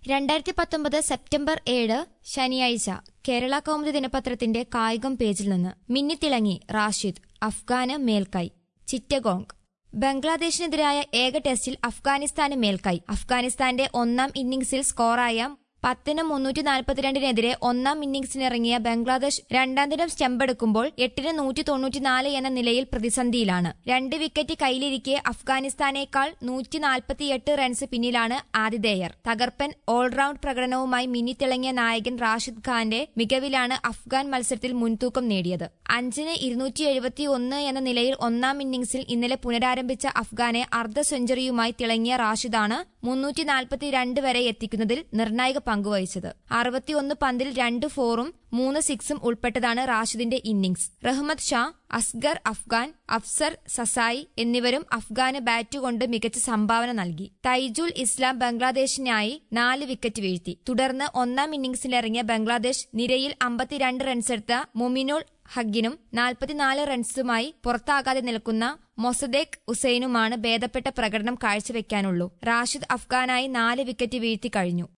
രണ്ടായിരത്തി പത്തൊമ്പത് സെപ്റ്റംബർ ഏഴ് ശനിയാഴ്ച കേരള കൗമുദി ദിനപത്രത്തിന്റെ കായികം പേജിൽ നിന്ന് മിന്നിത്തിളങ്ങി റാഷിദ് അഫ്ഗാന് മേൽക്കൈ ചിറ്റഗോങ് ബംഗ്ലാദേശിനെതിരായ ഏക ടെസ്റ്റിൽ അഫ്ഗാനിസ്ഥാന് മേൽക്കൈ അഫ്ഗാനിസ്ഥാന്റെ ഒന്നാം ഇന്നിംഗ്സിൽ സ്കോറായ പത്തിന് മുന്നൂറ്റി നാൽപ്പത്തിരണ്ടിനെതിരെ ഒന്നാം ഇന്നിംഗ്സിനിറങ്ങിയ ബംഗ്ലാദേശ് രണ്ടാം ദിനം സ്റ്റെമ്പെടുക്കുമ്പോൾ എട്ടിന് നൂറ്റി തൊണ്ണൂറ്റിനാല് എന്ന നിലയിൽ പ്രതിസന്ധിയിലാണ് രണ്ട് വിക്കറ്റ് കയ്യിലിരിക്കെ അഫ്ഗാനിസ്ഥാനേക്കാൾ നൂറ്റി നാൽപ്പത്തിയെട്ട് റൺസ് പിന്നിലാണ് ആതിഥേയർ തകർപ്പൻ ഓൾറൌണ്ട് പ്രകടനവുമായി മിന്നിത്തിളങ്ങിയ നായകൻ റാഷിദ് ഖാന്റെ മികവിലാണ് അഫ്ഗാൻ മത്സരത്തിൽ മുൻതൂക്കം നേടിയത് അഞ്ചിന് ഇരുന്നൂറ്റി എഴുപത്തി ഒന്ന് എന്ന നിലയിൽ ഒന്നാം ഇന്നിംഗ്സിൽ ഇന്നലെ പുനരാരംഭിച്ച അഫ്ഗാനെ അർദ്ധ സെഞ്ചുറിയുമായി തിളങ്ങിയ റാഷിദാണ് മുന്നൂറ്റി നാൽപ്പത്തിരണ്ട് വരെ എത്തിക്കുന്നതിൽ നിർണായക പങ്കുവഹിച്ചത് അറുപത്തിയൊന്ന് പന്തിൽ രണ്ട് ഫോറും മൂന്ന് സിക്സും ഉൾപ്പെട്ടതാണ് റാഷിദിന്റെ ഇന്നിംഗ്സ് റഹ്മദ് ഷാ അസ്ഗർ അഫ്ഗാൻ അഫ്സർ സസായി എന്നിവരും അഫ്ഗാന് ബാറ്റുകൊണ്ട് മികച്ച സംഭാവന നൽകി തൈജുൽ ഇസ്ലാം ബംഗ്ലാദേശിനായി നാല് വിക്കറ്റ് വീഴ്ത്തി തുടർന്ന് ഒന്നാം ഇന്നിംഗ്സിലിറങ്ങിയ ബംഗ്ലാദേശ് നിരയിൽ അമ്പത്തിരണ്ട് റൺസെടുത്ത മൊമിനുൾ ഹഗ്ഗിനും നാൽപ്പത്തിനാല് റൺസുമായി പുറത്താകാതെ നിൽക്കുന്ന മൊസദേക് ഉസൈനുമാണ് ഭേദപ്പെട്ട പ്രകടനം കാഴ്ചവെക്കാനുള്ളൂ റാഷിദ് അഫ്ഗാനായി നാല് വിക്കറ്റ് വീഴ്ത്തി കഴിഞ്ഞു